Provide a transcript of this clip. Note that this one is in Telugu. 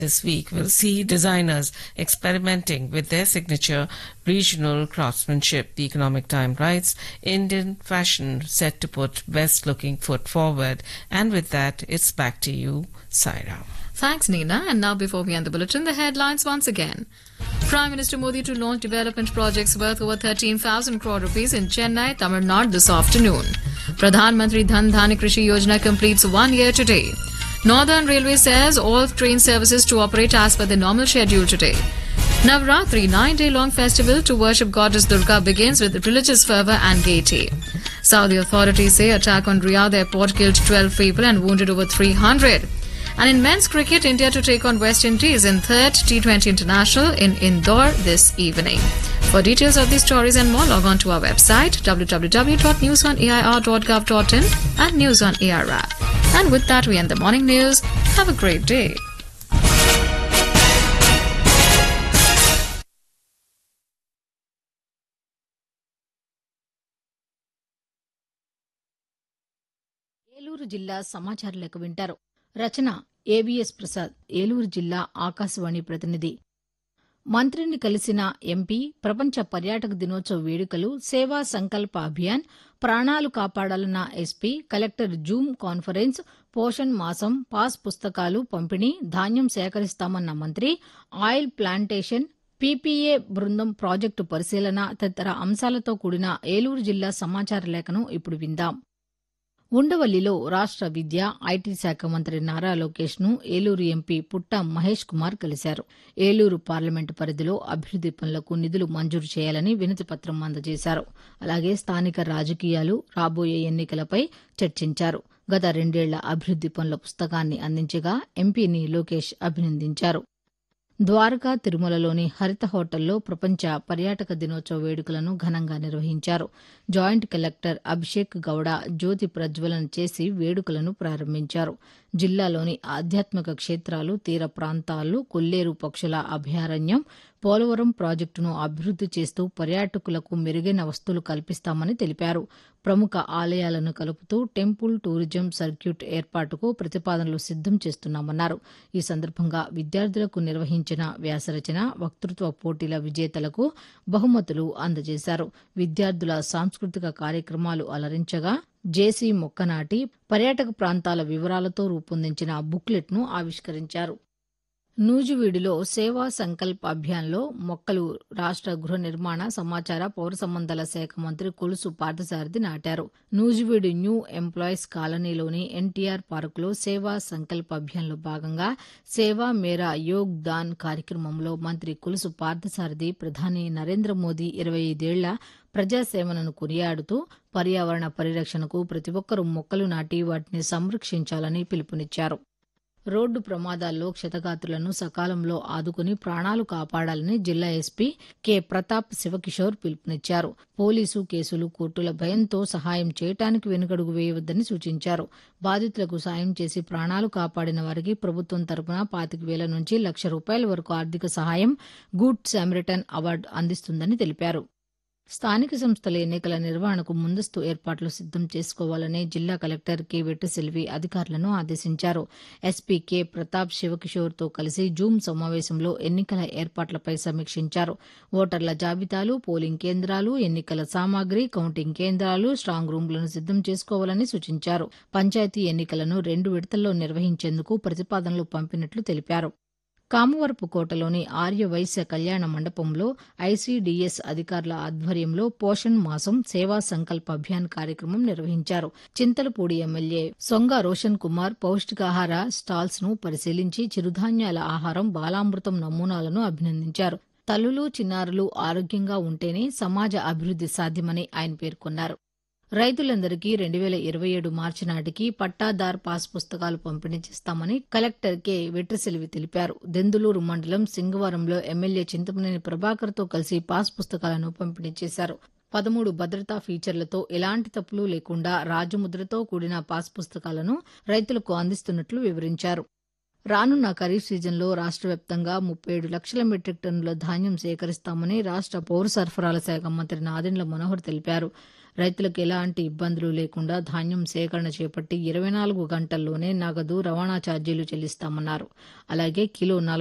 This week will see designers experimenting with their signature regional craftsmanship. The Economic Time writes Indian fashion set to put best looking foot forward. And with that, it's back to you, Saira. Thanks, Nina. And now, before we end the bulletin, the headlines once again. Prime Minister Modi to launch development projects worth over 13,000 crore rupees in Chennai, Tamil Nadu this afternoon. Pradhan Mantri Dhan Dhani Krishi Yojana completes one year today. Northern Railway says all train services to operate as per the normal schedule today. Navratri, nine-day-long festival to worship goddess Durga begins with religious fervour and gaiety. Saudi authorities say attack on Riyadh airport killed 12 people and wounded over 300. And in men's cricket, India to take on West Indies in third T20 International in Indore this evening. For details of these stories and more, log on to our website www.newsonair.gov.in and News on AR app. And with that, we end the morning news. Have a great day. Eluru జిల్లా సమాచార లేఖ వింటారు రచన ఏవిఎస్ ప్రసాద్ ఏలూరు జిల్లా ఆకాశవాణి ప్రతినిధి మంత్రిని కలిసిన ఎంపీ ప్రపంచ పర్యాటక దినోత్సవ వేడుకలు సేవా సంకల్ప అభియాన్ ప్రాణాలు కాపాడాలన్న ఎస్పీ కలెక్టర్ జూమ్ కాన్ఫరెన్స్ పోషణ్ మాసం పాస్ పుస్తకాలు పంపిణీ ధాన్యం సేకరిస్తామన్న మంత్రి ఆయిల్ ప్లాంటేషన్ పీపీఏ బృందం ప్రాజెక్టు పరిశీలన తదితర అంశాలతో కూడిన ఏలూరు జిల్లా సమాచార లేఖను ఇప్పుడు విందాం ఉండవల్లిలో రాష్ట విద్య ఐటీ శాఖ మంత్రి నారా లోకేష్ ను ఏలూరు ఎంపీ పుట్ట మహేష్ కుమార్ కలిశారు ఏలూరు పార్లమెంటు పరిధిలో అభివృద్ది పనులకు నిధులు మంజూరు చేయాలని వినతి పత్రం అందజేశారు అలాగే స్థానిక రాజకీయాలు రాబోయే ఎన్నికలపై చర్చించారు గత రెండేళ్ల అభివృద్ది పనుల పుస్తకాన్ని అందించగా ఎంపీని లోకేష్ అభినందించారు ద్వారకా తిరుమలలోని హరిత హోటల్లో ప్రపంచ పర్యాటక దినోత్సవ వేడుకలను ఘనంగా నిర్వహించారు జాయింట్ కలెక్టర్ అభిషేక్ గౌడ జ్యోతి ప్రజ్వలన చేసి వేడుకలను ప్రారంభించారు జిల్లాలోని ఆధ్యాత్మిక క్షేత్రాలు తీర ప్రాంతాలు కొల్లేరు పక్షుల అభయారణ్యం పోలవరం ప్రాజెక్టును అభివృద్ది చేస్తూ పర్యాటకులకు మెరుగైన వస్తువులు కల్పిస్తామని తెలిపారు ప్రముఖ ఆలయాలను కలుపుతూ టెంపుల్ టూరిజం సర్క్యూట్ ఏర్పాటుకు ప్రతిపాదనలు సిద్దం చేస్తున్నామన్నారు ఈ సందర్భంగా విద్యార్థులకు నిర్వహించిన వ్యాసరచన వక్తృత్వ పోటీల విజేతలకు బహుమతులు అందజేశారు విద్యార్థుల సాంస్కృతిక కార్యక్రమాలు అలరించగా జేసీ మొక్కనాటి పర్యాటక ప్రాంతాల వివరాలతో రూపొందించిన బుక్లెట్ను ఆవిష్కరించారు నూజివీడులో సేవా సంకల్ప్ అభియాన్లో మొక్కలు రాష్ట గృహ నిర్మాణ సమాచార పౌర సంబంధాల శాఖ మంత్రి కొలుసు పార్థసారథి నాటారు నూజివీడు న్యూ ఎంప్లాయీస్ కాలనీలోని ఎన్టీఆర్ పార్కులో సేవా సంకల్ప్ అభియాన్లో భాగంగా సేవా మేరా యోగ్ దాన్ కార్యక్రమంలో మంత్రి కొలుసు పార్థసారథి ప్రధాని నరేంద్ర మోదీ ఇరవై ఐదేళ్ల ప్రజాసేవలను కొనియాడుతూ పర్యావరణ పరిరక్షణకు ప్రతి ఒక్కరూ మొక్కలు నాటి వాటిని సంరక్షించాలని పిలుపునిచ్చారు రోడ్డు ప్రమాదాల్లో క్షతగాత్రులను సకాలంలో ఆదుకుని ప్రాణాలు కాపాడాలని జిల్లా ఎస్పీ కె ప్రతాప్ శివకిషోర్ పిలుపునిచ్చారు పోలీసు కేసులు కోర్టుల భయంతో సహాయం చేయటానికి వెనుకడుగు వేయవద్దని సూచించారు బాధితులకు సాయం చేసి ప్రాణాలు కాపాడిన వారికి ప్రభుత్వం తరపున పాతిక వేల నుంచి లక్ష రూపాయల వరకు ఆర్థిక సహాయం గుడ్ శామరిటన్ అవార్డు అందిస్తుందని తెలిపారు స్థానిక సంస్థల ఎన్నికల నిర్వహణకు ముందస్తు ఏర్పాట్లు సిద్దం చేసుకోవాలని జిల్లా కలెక్టర్ కె వెట్టిసెల్వి అధికారులను ఆదేశించారు ఎస్పీ కె ప్రతాప్ శివకిషోర్తో కలిసి జూమ్ సమావేశంలో ఎన్నికల ఏర్పాట్లపై సమీక్షించారు ఓటర్ల జాబితాలు పోలింగ్ కేంద్రాలు ఎన్నికల సామాగ్రి కౌంటింగ్ కేంద్రాలు స్ట్రాంగ్ రూంలను సిద్దం చేసుకోవాలని సూచించారు పంచాయతీ ఎన్నికలను రెండు విడతల్లో నిర్వహించేందుకు ప్రతిపాదనలు పంపినట్లు తెలిపారు కామవరపు కోటలోని ఆర్య వైశ్య కళ్యాణ మండపంలో ఐసీడీఎస్ అధికారుల ఆధ్వర్యంలో పోషణ్ మాసం సేవా సంకల్ప అభియాన్ కార్యక్రమం నిర్వహించారు చింతలపూడి ఎమ్మెల్యే సొంగ రోషన్ కుమార్ పౌష్టికాహార స్టాల్స్ ను పరిశీలించి చిరుధాన్యాల ఆహారం బాలామృతం నమూనాలను అభినందించారు తల్లులు చిన్నారులు ఆరోగ్యంగా ఉంటేనే సమాజ అభివృద్ది సాధ్యమని ఆయన పేర్కొన్నారు రైతులందరికీ రెండు వేల ఇరవై ఏడు మార్చి నాటికి పట్టాదార్ పాస్ పుస్తకాలు పంపిణీ చేస్తామని కలెక్టర్ కె వెట్రిసెల్వి తెలిపారు దెందులూరు మండలం సింగవరంలో ఎమ్మెల్యే చింతమనేని ప్రభాకర్తో కలిసి పాస్ పుస్తకాలను పంపిణీ చేశారు పదమూడు భద్రతా ఫీచర్లతో ఎలాంటి తప్పులు లేకుండా రాజముద్రతో కూడిన పాస్ పుస్తకాలను రైతులకు అందిస్తున్నట్లు వివరించారు రానున్న ఖరీఫ్ సీజన్లో రాష్ట్ర వ్యాప్తంగా ముప్పై ఏడు లక్షల మెట్రిక్ టన్నుల ధాన్యం సేకరిస్తామని రాష్ట్ర పౌర సరఫరాల శాఖ మంత్రి నాదెండ్ల మనోహర్ తెలిపారు రైతులకు ఎలాంటి ఇబ్బందులు లేకుండా ధాన్యం సేకరణ చేపట్టి ఇరవై నాలుగు గంటల్లోనే నగదు రవాణా ఛార్జీలు చెల్లిస్తామన్నారు అలాగే కిలో